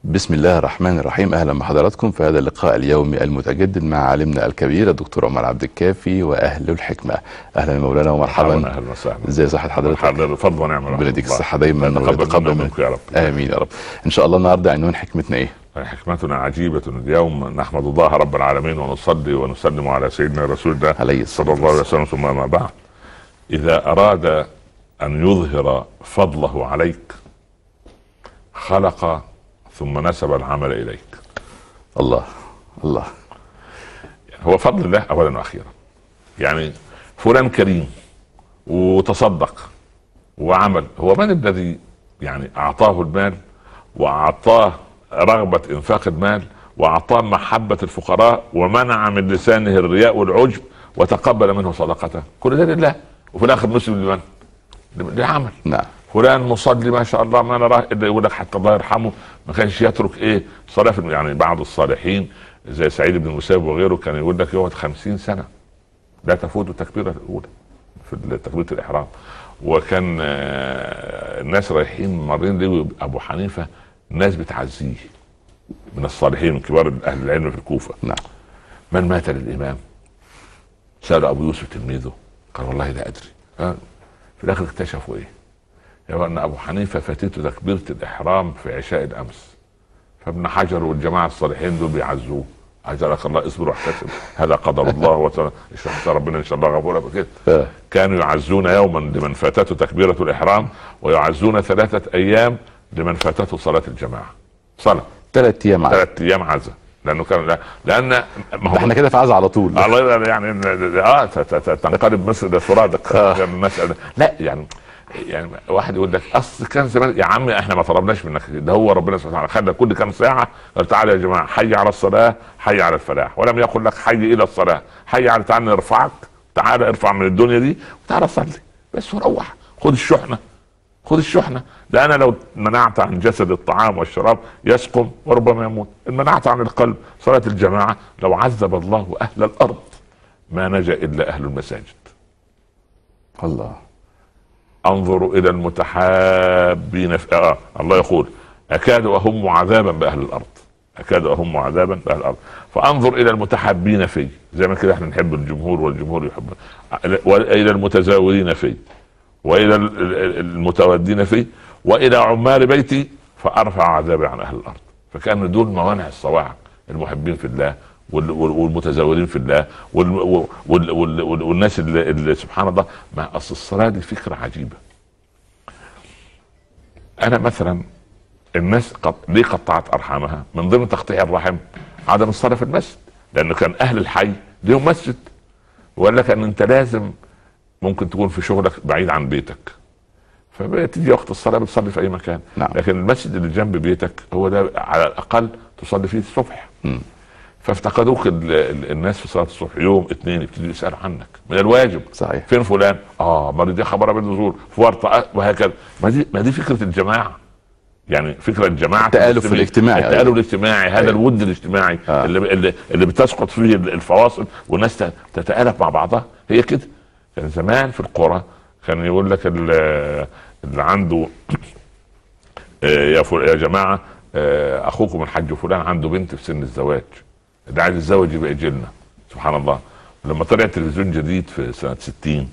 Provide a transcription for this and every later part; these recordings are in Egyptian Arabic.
بسم الله الرحمن الرحيم اهلا بحضراتكم في هذا اللقاء اليومي المتجدد مع عالمنا الكبير الدكتور عمر عبد الكافي واهل الحكمه اهلا مولانا ومرحبا اهلا وسهلا ازي صحه حضرتك حضرتك فضل ونعم ربنا يديك الصحه دايما ويتقبل منك يا رب امين يا رب ان شاء الله النهارده عنوان حكمتنا ايه حكمتنا عجيبة اليوم نحمد الله رب العالمين ونصلي ونسلم على سيدنا رسول الله عليه صلى الله عليه وسلم ثم ما بعد إذا أراد أن يظهر فضله عليك خلق ثم نسب العمل إليك الله الله هو فضل الله أولا وأخيرا يعني فلان كريم وتصدق وعمل هو من الذي يعني أعطاه المال وأعطاه رغبة إنفاق المال وأعطاه محبة الفقراء ومنع من لسانه الرياء والعجب وتقبل منه صدقته كل ده لله وفي الآخر نسب لمن؟ لعمل نعم فلان مصلي ما شاء الله ما نراه الا يقول لك حتى الله يرحمه ما كانش يترك ايه صلاه في- يعني بعض الصالحين زي سعيد بن المسيب وغيره كان يقول لك يقعد خمسين سنه لا تفوت التكبيره الاولى في تكبيره الاحرام وكان آه، الناس رايحين مارين ليه ابو حنيفه الناس بتعزيه من الصالحين من كبار اهل العلم في الكوفه نعم من مات للامام سال ابو يوسف تلميذه قال والله لا ادري ها؟ في الاخر اكتشفوا ايه؟ يا ان ابو حنيفه فاتته تكبيره الاحرام في عشاء الامس فابن حجر والجماعه الصالحين دول بيعزوه اجرك الله اصبر واحتسب هذا قدر الله وتعالى ربنا ان شاء الله غفور كده آه. كانوا يعزون يوما لمن فاتته تكبيره الاحرام ويعزون ثلاثه ايام لمن فاتته صلاه الجماعه صلاه ثلاث ايام عاد ثلاث ايام عزا لانه كان لا لان ما ده احنا كده في عزا على طول الله يرضى يعني اه ت- ت- ت- تنقلب مصر لفرادك آه. المساله لا يعني يعني واحد يقول لك اصل كان زمان يا عم احنا ما طلبناش منك ده هو ربنا سبحانه وتعالى خلى كل كام ساعه قال تعالى يا جماعه حي على الصلاه حي على الفلاح ولم يقل لك حي الى الصلاه حي على تعالى نرفعك تعالى ارفع من الدنيا دي وتعالى صلي بس وروح خد الشحنه خذ الشحنة ده أنا لو منعت عن جسد الطعام والشراب يسقم وربما يموت إن منعت عن القلب صلاة الجماعة لو عذب الله أهل الأرض ما نجا إلا أهل المساجد الله انظروا الى المتحابين في آه الله يقول اكاد اهم عذابا باهل الارض اكاد اهم عذابا باهل الارض فانظر الى المتحابين في زي ما كده احنا نحب الجمهور والجمهور يحب والى المتزاورين في والى ال- ال- المتودين في والى عمال بيتي فارفع عذابي عن اهل الارض فكان دول موانع الصواعق المحبين في الله وال- وال- والمتزاورين في الله وال وال وال وال والناس اللي, اللي سبحان الله ما اصل الصلاه دي فكره عجيبه انا مثلا الناس قط... ليه قطعت ارحامها؟ من ضمن تقطيع الرحم عدم الصلاه في المسجد لانه كان اهل الحي ليهم مسجد وقال لك ان انت لازم ممكن تكون في شغلك بعيد عن بيتك فتيجي وقت الصلاه بتصلي في اي مكان نعم. لكن المسجد اللي جنب بيتك هو ده على الاقل تصلي فيه الصبح مم. فافتقدوك ال- ال- الناس في صلاه الصبح يوم اثنين يبتدوا يسالوا عنك من الواجب صحيح فين فلان؟ اه مريض دي خبر بالنزول في ورطه آه، وهكذا ما دي ما دي فكره الجماعه يعني فكره الجماعه التآلف المسلمين. الاجتماعي. التآلف أيوة. الاجتماعي هذا أيوة. الود الاجتماعي آه. اللي, اللي اللي بتسقط فيه الفواصل والناس ت- تتآلف مع بعضها هي كده كان زمان في القرى كان يقول لك ال- اللي عنده آه، يا فل- يا جماعه آه، اخوكم الحاج فلان عنده بنت في سن الزواج اللي عايز يتزوج يبقى يجي لنا سبحان الله لما طلع تلفزيون جديد في سنه 60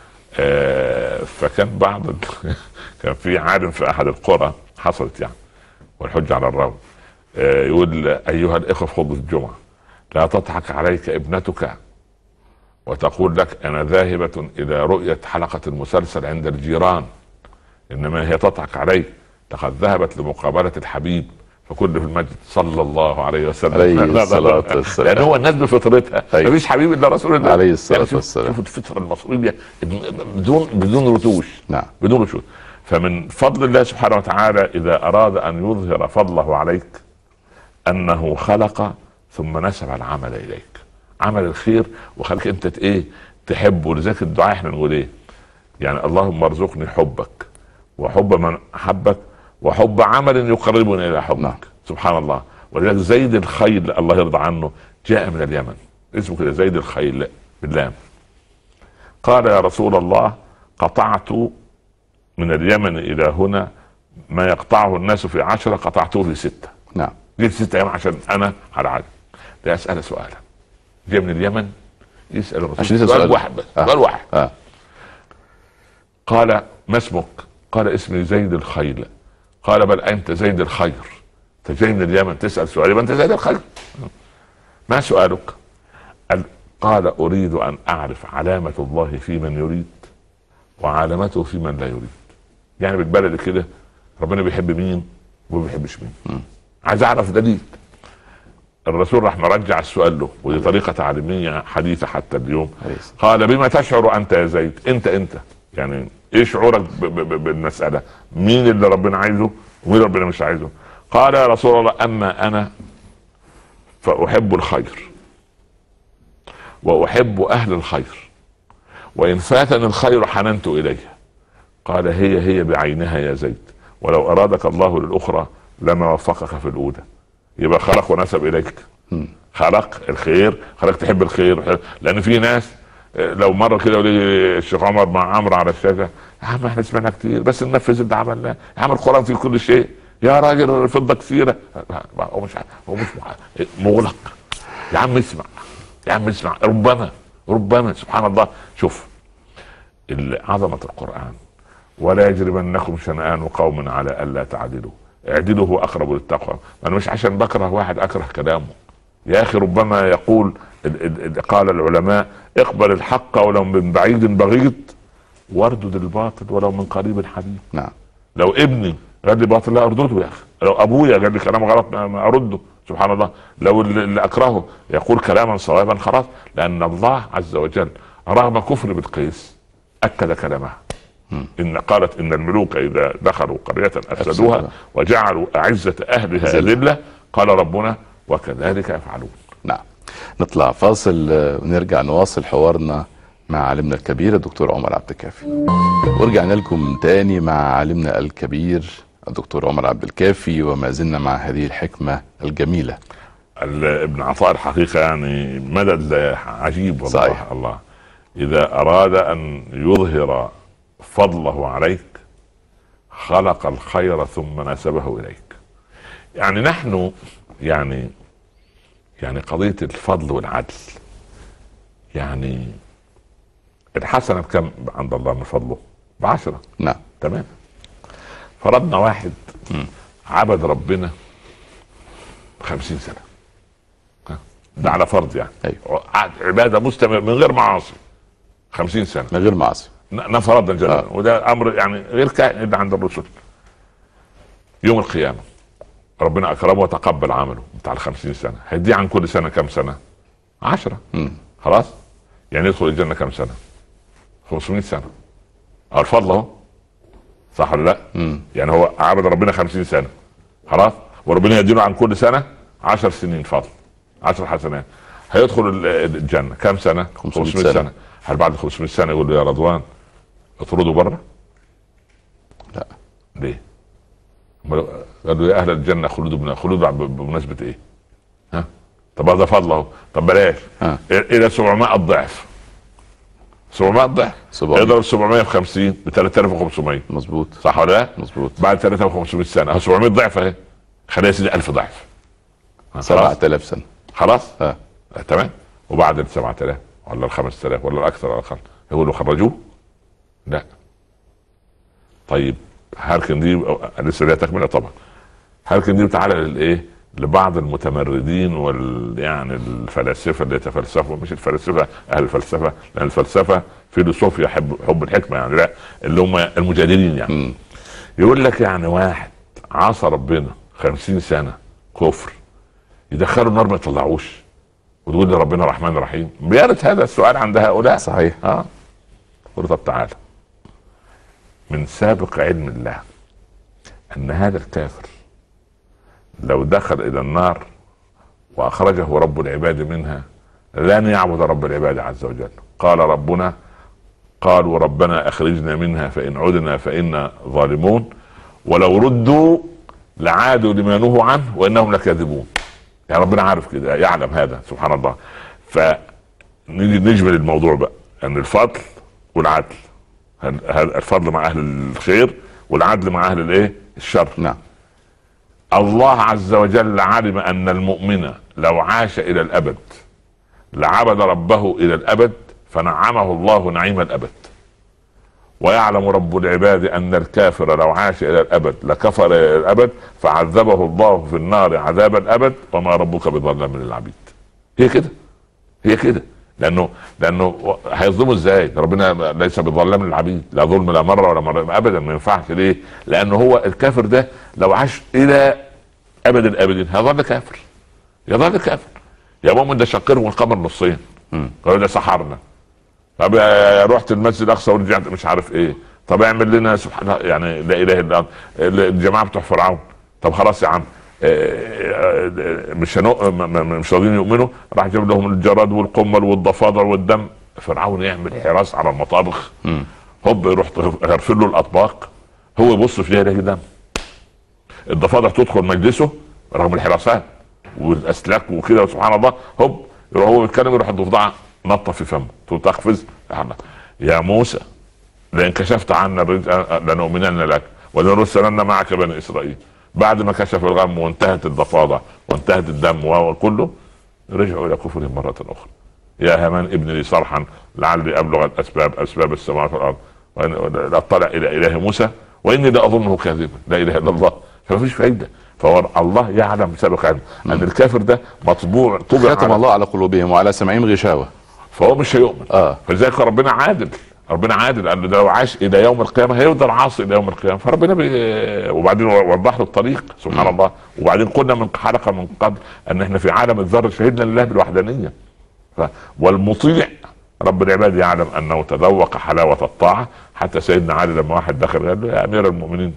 آه، فكان بعض ال- كان في عالم في احد القرى حصلت يعني والحج على الراوي آه، يقول ايها الاخوه في خطبه الجمعه لا تضحك عليك ابنتك وتقول لك انا ذاهبه الى رؤيه حلقه المسلسل عند الجيران انما هي تضحك عليك لقد ذهبت لمقابله الحبيب فكل في المجد صلى الله عليه وسلم عليه لا- لا- لا- الصلاة لا. والسلام. لان هو الناس بفطرتها أيوة. مفيش حبيب الا رسول الله عليه الصلاة يعني شوف- والسلام. شوف الفطره المصريه بدون بدون رتوش نعم بدون رشوة فمن فضل الله سبحانه وتعالى إذا أراد أن يظهر فضله عليك أنه خلق ثم نسب العمل إليك عمل الخير وخليك أنت ت- إيه تحبه لذلك الدعاء إحنا نقول إيه يعني اللهم ارزقني حبك وحب من أحبك وحب عمل يقربني إلى حبك نعم. سبحان الله ولذلك زيد الخيل الله يرضى عنه جاء من اليمن اسمه كده زيد الخيل باللام قال يا رسول الله قطعت من اليمن الى هنا ما يقطعه الناس في عشرة قطعته في ستة نعم جيت ست ايام عشان انا على عادة ده اسال سؤالا جاي من اليمن يسال الرسول عشان يسأل سؤال سؤال. واحد بس آه. سؤال واحد اه قال ما اسمك؟ قال اسمي زيد الخيل قال بل انت زيد الخير انت جاي من اليمن تسال سؤال يبقى انت زيد الخير ما سؤالك؟ قال- قال اريد ان اعرف علامه الله في من يريد وعلامته في من لا يريد يعني بالبلد كده ربنا بيحب مين وما بيحبش مين عايز اعرف دليل الرسول راح مرجع السؤال له ودي طريقه تعليميه حديثه حتى اليوم كويس. قال بما تشعر انت يا زيد انت انت يعني ايه شعورك ب- ب- ب- بالمساله مين اللي ربنا عايزه ومين ربنا مش عايزه قال يا رسول الله اما انا فاحب الخير واحب اهل الخير وان فاتني الخير حننت اليه قال هي هي بعينها يا زيد ولو ارادك الله للاخرى لما وفقك في الاولى يبقى خلق ونسب اليك مم. خلق الخير خلق تحب الخير لان في ناس آه، لو مره كده يقول لي الشيخ عمر مع عمرو على الشاشه يا عم احنا سمعنا كتير بس ننفذ اللي عملناه يا عم القران فيه كل شيء يا راجل الفضه كثيره هو مش هو مش مغلق يا عم اسمع يا عم اسمع ربما ربما سبحان الله شوف ال- عظمه القران ولا يجرمنكم شنآن قوم على الا تعدلوا اعدلوا هو اقرب للتقوى انا مش عشان بكره واحد اكره كلامه يا اخي ربما يقول ال- ال- ال- قال العلماء اقبل الحق ولو من بعيد بغيض واردد الباطل ولو من قريب حبيب نعم لو ابني قال لي باطل لا ارده يا اخي لو ابويا قال لي كلام غلط ما ما ارده سبحان الله لو اللي اللي اكرهه يقول كلاما صوابا خلاص لان الله عز وجل رغم كفر بالقيس اكد كلامها ان قالت ان الملوك اذا دخلوا قريه افسدوها أفسدوها. وجعلوا اعزه اهلها أذلة. ذله قال ربنا وكذلك يفعلون نعم نطلع فاصل آه، ونرجع نواصل حوارنا مع عالمنا الكبير الدكتور عمر عبد الكافي ورجعنا لكم تاني مع عالمنا الكبير الدكتور عمر عبد الكافي وما زلنا مع هذه الحكمة الجميلة ال- ابن عطاء الحقيقه يعني مدد عجيب والله صحيح. الله اذا اراد ان يظهر فضله عليك خلق الخير ثم نسبه اليك يعني نحن يعني يعني قضيه الفضل والعدل يعني الحسنه بكم عند الله من فضله بعشره نعم تمام فرضنا واحد عبد ربنا خمسين سنة ها؟ ده على فرض يعني أيوة. قعد عبادة مستمر من غير معاصي خمسين سنة من غير معصية ن- نفرضنا جدا آه. وده أمر يعني غير كائن إلا عند الرسل يوم القيامة ربنا أكرمه وتقبل عمله بتاع الخمسين سنة هيديه عن كل سنة كم سنة عشرة مم. خلاص يعني يدخل الجنة كم سنة 500 سنة أه الفضل أهو صح ولا لا؟ مم. يعني هو عبد ربنا 50 سنه خلاص وربنا يديله عن كل سنه 10 سنين فضل 10 حسنات هيدخل ال- الجنه كم سنه 500 500 سنة. سنه هل بعد 500 سنه يقول له يا رضوان اطرده بره لا ليه أمال قال له يا اهل الجنه خلود بنا خلود ب- بمناسبه ايه ها طب هذا فضل اهو طب بلاش ها. الى 700 ضعف 700 ضعف 700. اضرب 700 في 50 ب 3500 مظبوط صح ولا لا؟ مظبوط بعد 3500 سنه اهو 700 ضعف اهي خليها يا سيدي 1000 ضعف خلاص 7000 سنة خلاص اه آه، تمام وبعد ال 7000 ولا ال 5000 ولا الاكثر ولا الاقل يقول له خرجوه؟ لا طيب هركن دي لسه ليها تكمله طبعا هركن دي تعالى للايه؟ لبعض المتمردين وال يعني الفلاسفه اللي يتفلسفوا مش الفلاسفه اهل الفلسفه لان الفلسفه فيلسوفيا حب حب الحكمه يعني لا اللي هم المجادلين يعني مم. يقول لك يعني واحد عصى ربنا خمسين سنة كفر يدخله النار ما يطلعوش وتقول لي ربنا رحمن رحيم بيرد هذا السؤال عند هؤلاء صحيح اه قل طب تعالى من سابق علم الله ان هذا الكافر لو دخل الى النار واخرجه رب العباد منها لن يعبد رب العباد عز وجل قال ربنا قالوا ربنا اخرجنا منها فان عدنا فانا ظالمون ولو ردوا لعادوا لما نهوا عنه وانهم لكاذبون يعني ربنا عارف كده يعلم هذا سبحان الله فنيجي نجمل الموضوع بقى ان الفضل والعدل هل- هل الفضل مع اهل الخير والعدل مع اهل الايه الشر نعم الله عز وجل علم ان المؤمن لو عاش الى الابد لعبد ربه الى الابد فنعمه الله نعيم الابد ويعلم رب العباد ان الكافر لو عاش الى الابد لكفر الى الابد فعذبه الله في النار عذاب الابد وما ربك بظلام للعبيد هي كده هي كده لانه لانه هيظلمه ازاي؟ ربنا ليس بظلام للعبيد لا ظلم لا مره ولا مره ابدا ما ينفعش ليه؟ لانه هو الكافر ده لو عاش الى ابد الابدين هيظل كافر يظل كافر يا مؤمن ده شقرهم القمر نصين مم. قالوا ده سحرنا طب يا- رحت المسجد الاقصى ورجعت مش عارف ايه طب اعمل لنا سبحان الله يعني لا اله الا الله الجماعه بتوع فرعون طب خلاص يا عم آه، آه، مش هنو... م- م- مش راضيين يؤمنوا راح جاب لهم الجراد والقمل والضفادع والدم فرعون يعمل حراس على المطابخ مم. هوب يروح غرفل له الاطباق هو يبص فيها يلاقي دم الضفادع تدخل مجلسه رغم الحراسات والاسلاك وكده سبحان الله هوب يروح هو بيتكلم يروح الضفدعه نطه في فمه تقول تقفز يا الله. يا موسى لان كشفت عنا الرجال لنؤمنن لك ولنرسلن معك بني اسرائيل بعد ما كشف الغم وانتهت الضفادع وانتهت الدم وكله رجعوا الى كفرهم مره اخرى يا هامان ابن لي صرحا لعلي ابلغ الاسباب اسباب السماوات والارض وأن- اطلع الى اله موسى واني لاظنه كاذبا لا اله الا الله فما فيش فايده فهو الله يعلم سابق علم ان الكافر ده مطبوع طبع ختم على الله على قلوبهم وعلى سمعهم غشاوه فهو مش هيؤمن اه فلذلك ربنا عادل ربنا عادل لانه ده لو عاش الى يوم القيامه هيفضل عاصي الى يوم القيامه فربنا بي... وبعدين وضح له الطريق سبحان الله وبعدين قلنا من حلقه من قبل ان احنا في عالم الذر شهدنا لله بالوحدانيه ف... والمطيع رب العباد يعلم انه تذوق حلاوه الطاعه حتى سيدنا علي لما واحد دخل قال له يا امير المؤمنين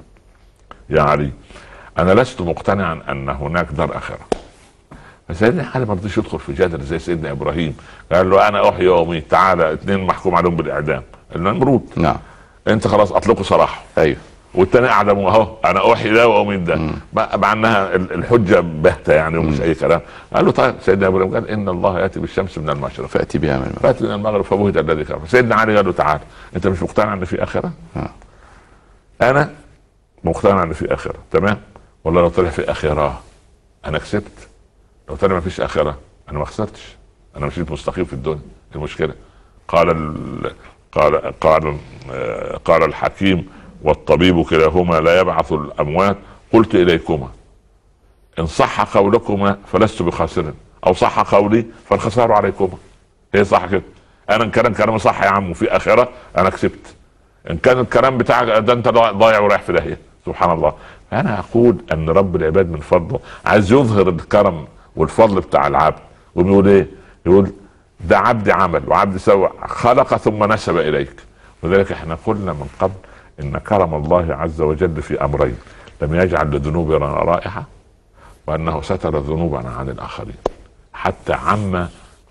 يا علي انا لست مقتنعا ان هناك دار اخره فسيدنا علي ما رضيش يدخل في جدل زي سيدنا ابراهيم قال له انا احيي واميت تعالى اثنين محكوم عليهم بالاعدام النمرود نعم انت خلاص اطلقوا سراحه ايوه والتاني قاعد اهو انا احيي ده واميت ده مم. مع مع انها ال- الحجه باهته يعني ومش اي كلام قال له طيب سيدنا ابراهيم قال ان الله ياتي بالشمس من المشرق فاتي بها من فات من المغرب فبهت الذي كفر سيدنا علي قال له تعال انت مش مقتنع ان في اخره؟ آه. انا مقتنع ان في اخره تمام؟ والله لو طلع في اخره انا كسبت لو طلع ما فيش اخره انا ما خسرتش انا مشيت مستقيم في الدنيا إيه المشكله قال ال... قال قال آه، قال الحكيم والطبيب كلاهما لا يبعث الاموات قلت اليكما ان صح قولكما فلست بخاسر او صح قولي فالخسار عليكما هي صح كده انا ان كان كلامي صح يا عم وفي اخره انا كسبت ان كان الكلام بتاعك ده انت ضايع ورايح في داهيه سبحان الله انا اقول ان رب العباد من فضله عايز يظهر الكرم والفضل بتاع العبد وبيقول ايه يقول ده عبد عمل وعبد سوى خلق ثم نسب اليك ولذلك احنا قلنا من قبل ان كرم الله عز وجل في امرين لم يجعل لذنوبنا رائحه وانه ستر ذنوبنا عن الاخرين حتى عم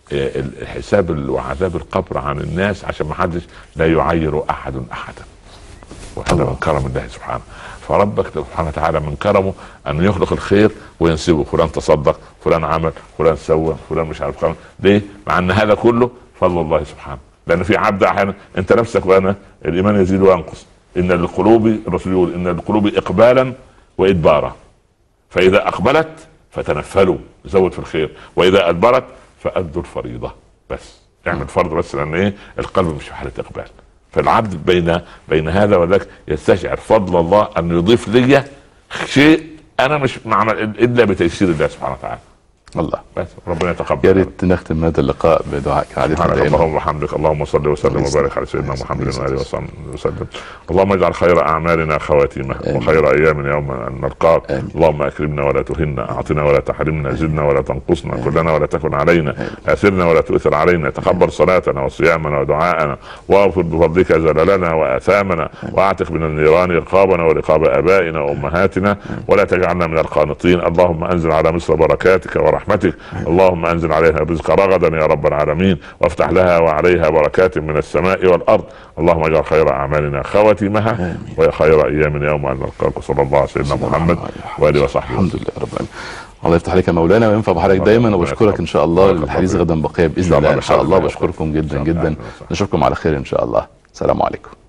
الحساب وعذاب القبر عن الناس عشان ما حدش لا يعير احد احدا وهذا من كرم الله سبحانه فربك سبحانه وتعالى من كرمه ان يخلق الخير وينسبه فلان تصدق فلان عمل فلان سوى فلان مش عارف قام ليه مع ان هذا كله فضل الله سبحانه لان في عبد احيانا انت نفسك وانا الايمان يزيد وينقص ان للقلوب الرسول يقول ان للقلوب اقبالا وادبارا فاذا اقبلت فتنفلوا زود في الخير واذا ادبرت فادوا الفريضه بس اعمل فرض بس لان ايه القلب مش في حاله اقبال فالعبد بين بين هذا وذاك يستشعر فضل الله ان يضيف لي شيء انا مش معمل الا بتيسير الله سبحانه وتعالى الله بس ربنا يتقبل يا ريت نختم هذا اللقاء بدعاء كعادتنا سبحانك دائما اللهم وبحمدك اللهم صل وسلم وبارك على سيدنا محمد واله وصحبه وسلم اللهم اجعل خير اعمالنا خواتيمه آمين. وخير ايامنا يوم ان نلقاك آمين. اللهم اكرمنا ولا تهنا اعطنا ولا تحرمنا زدنا ولا تنقصنا كلنا ولا تكن علينا اثرنا ولا تؤثر علينا تقبل صلاتنا وصيامنا ودعاءنا واغفر بفضلك زللنا واثامنا واعتق من النيران رقابنا ورقاب ابائنا وامهاتنا ولا تجعلنا من القانطين اللهم انزل على مصر بركاتك ورحمتك اللهم انزل عليها رزق رغدا يا رب العالمين وافتح لها وعليها بركات من السماء والارض اللهم اجعل خير اعمالنا خواتيمها وخير ايامنا يوم ان نلقاك صلى الله على سيدنا محمد واله وصحبه الحمد لله رب العالمين الله يفتح عليك يا مولانا وينفع بحضرتك الله دايما ربنا وبشكرك يرحمك. ان شاء الله بارك الحديث الله غدا بقيه باذن إن شاء الله الله ان شاء الله بحول الله بشكركم جدا إن شاء الله. جدا أهلا وسهلا. نشوفكم على خير ان شاء الله السلام عليكم